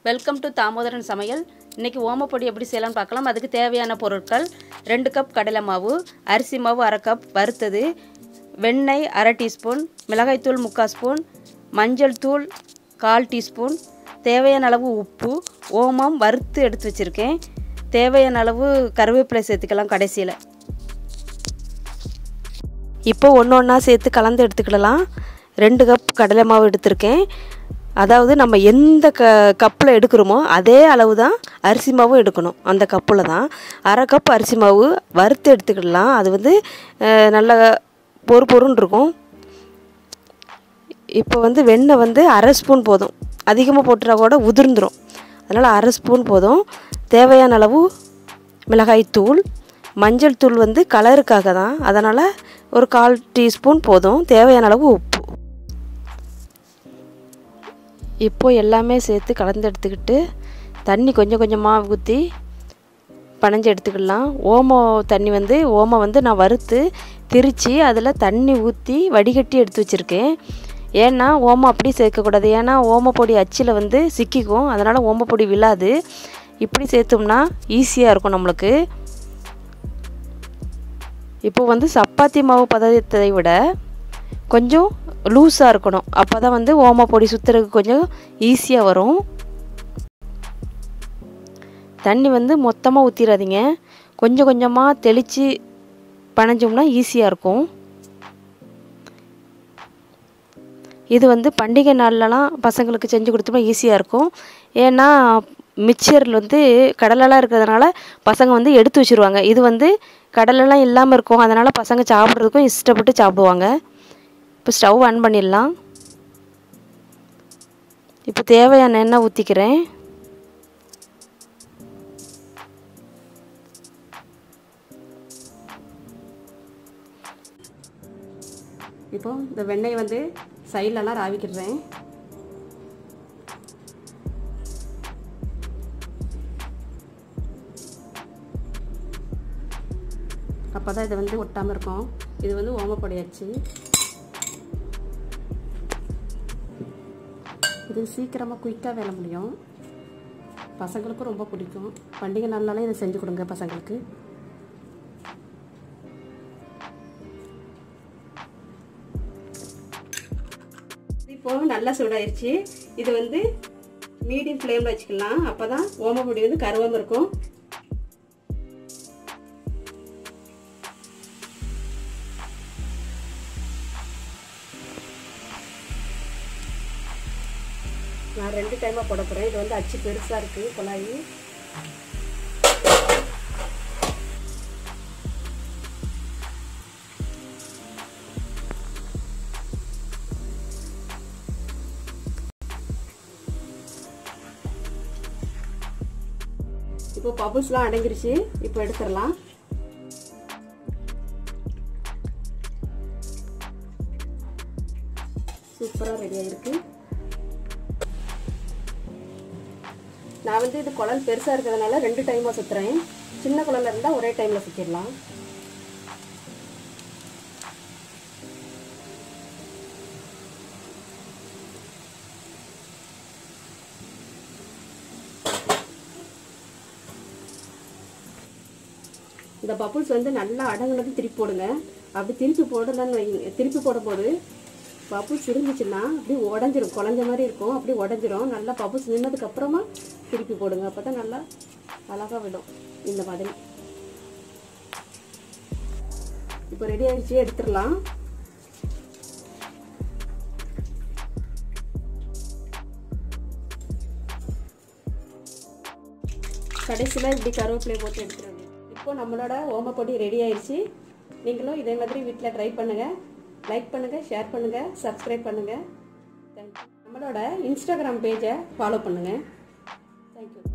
welcome to Damodaran சமையல் இன்றைக்கி ஓமப்பொடி எப்படி செய்யலாம்னு பார்க்கலாம் அதுக்கு தேவையான பொருட்கள் ரெண்டு கப் கடலை மாவு அரிசி மாவு அரை கப் வறுத்தது வெண்ணெய் அரை டீஸ்பூன் மிளகாய்த்தூள் முக்கால் ஸ்பூன் மஞ்சள் தூள் கால் டீஸ்பூன் தேவையான அளவு உப்பு ஓமம் வறுத்து எடுத்து வச்சுருக்கேன் தேவையான அளவு கருவேப்பிலை சேர்த்துக்கலாம் கடைசியில் இப்போ ஒன்று ஒன்றா சேர்த்து கலந்து எடுத்துக்கிடலாம் ரெண்டு கப் கடலை மாவு எடுத்திருக்கேன் அதாவது நம்ம எந்த க கப்பில் எடுக்கிறோமோ அதே அளவு தான் அரிசி மாவும் எடுக்கணும் அந்த கப்பில் தான் அரை கப் அரிசி மாவு வறுத்து எடுத்துக்கிடலாம் அது வந்து அஹ், நல்ல பொறு பொருன்னு இருக்கும் இப்போ வந்து வெண்ணெய் வந்து அரை ஸ்பூன் போதும் அதிகமாக போட்டுறா கூட உதிர்ந்துடும் அதனால் அரை ஸ்பூன் போதும் தேவையான அளவு மிளகாய்த்தூள் மஞ்சள் தூள் வந்து கலருக்காக தான் அதனால் ஒரு கால் டீஸ்பூன் போதும் தேவையான அளவு உப்பு இப்போ எல்லாமே சேர்த்து கலந்து எடுத்துக்கிட்டு தண்ணி கொஞ்சம் கொஞ்சமாக ஊற்றி பனைஞ்சு எடுத்துக்கலாம் ஓமம் தண்ணி வந்து ஓமம் வந்து நான் வறுத்து திரித்து அதில் தண்ணி ஊற்றி வடிகட்டி எடுத்து வச்சுருக்கேன் ஏன்னா ஓமம் அப்படி சேர்க்கக்கூடாது ஏன்னா ஓமப்பொடி அச்சில் வந்து சிக்கிக்கும் அதனால் ஓமப்பொடி விழாது இப்படி சேர்த்தோம்னா ஈஸியாக இருக்கும் நம்மளுக்கு இப்போ வந்து சப்பாத்தி மாவு பதத்தை விட கொஞ்சம் லூஸாக இருக்கணும் அப்போ தான் வந்து ஓமப்பொடி சுற்றுறதுக்கு கொஞ்சம் ஈஸியாக வரும் தண்ணி வந்து மொத்தமாக ஊற்றிடாதீங்க கொஞ்சம் கொஞ்சமாக தெளித்து பனைஞ்சோம்னா ஈஸியாக இருக்கும் இது வந்து பண்டிகை நாள்லலாம் பசங்களுக்கு செஞ்சு கொடுத்தோம்னா ஈஸியாக இருக்கும் ஏன்னா மிக்சரில் வந்து கடலெல்லாம் இருக்கிறதுனால பசங்க வந்து எடுத்து வச்சுருவாங்க இது வந்து கடலெல்லாம் இல்லாமல் இருக்கும் அதனால் பசங்க சாப்பிட்றதுக்கும் இஷ்டப்பட்டு சாப்பிடுவாங்க இப்போ ஸ்டவ் ஆன் பண்ணிடலாம் இப்போ தேவையான எண்ணெய் ஊற்றிக்கிறேன் இப்போ இந்த வெண்ணெய் வந்து சைட்லலாம் ராவிக்கிடுறேன் அப்போ தான் இது வந்து ஒட்டாமல் இருக்கும் இது வந்து ஓமப்பொடியாச்சு இது சீக்கிரமாக குயிக்காக வேலை முடியும் பசங்களுக்கும் ரொம்ப பிடிக்கும் பண்டிகை நாள்னாலே இதை செஞ்சு கொடுங்க பசங்களுக்கு இப்போ நல்லா சூடாயிருச்சு இது வந்து மீடியம் ஃப்ளேமில் வச்சுக்கலாம் அப்போ தான் ஓமப்பொடி வந்து கருவாமல் இருக்கும் நான் ரெண்டு டைமாக போட போகிறேன் இது வந்து அச்சு பெருசாக இருக்குது குழாய் இப்போ பபுள்ஸ்லாம் அடங்கிருச்சு இப்போ எடுத்துடலாம் சூப்பராக ரெடி ஆகிருக்கு நான் வந்து இது குழல் பெருசாக இருக்கிறதுனால ரெண்டு டைமாக சுற்றுறேன் சின்ன குழல் இருந்தால் ஒரே டைமில் சுற்றிடலாம் இந்த பப்புள்ஸ் வந்து நல்லா அடங்குனது திருப்பி போடுங்க அப்படி திருப்பி போடலன்னு வைங்க திருப்பி போடும்போது பப்புள்ஸ் இருந்துச்சுன்னா அப்படி உடஞ்சிரும் குழஞ்ச மாதிரி இருக்கும் அப்படி உடஞ்சிரும் நல்லா பப்புள்ஸ் நின்னதுக்கு அப்புறமா திருப்பி போடுங்க அப்போ தான் நல்லா அழகாக விடும் இந்த மாதிரி இப்போ ரெடி ஆயிடுச்சு எடுத்துடலாம் கடைசியில் இப்படி கருவேப்பிலை போட்டு எடுத்துருங்க இப்போ நம்மளோட ஓமப்பொடி ரெடி ஆயிடுச்சு நீங்களும் இதே மாதிரி வீட்டில் ட்ரை பண்ணுங்கள் லைக் பண்ணுங்கள் ஷேர் பண்ணுங்கள் சப்ஸ்கிரைப் பண்ணுங்கள் தேங்க்யூ நம்மளோட இன்ஸ்டாகிராம் பேஜை ஃபாலோ பண்ணுங்கள் தேங்க்யூ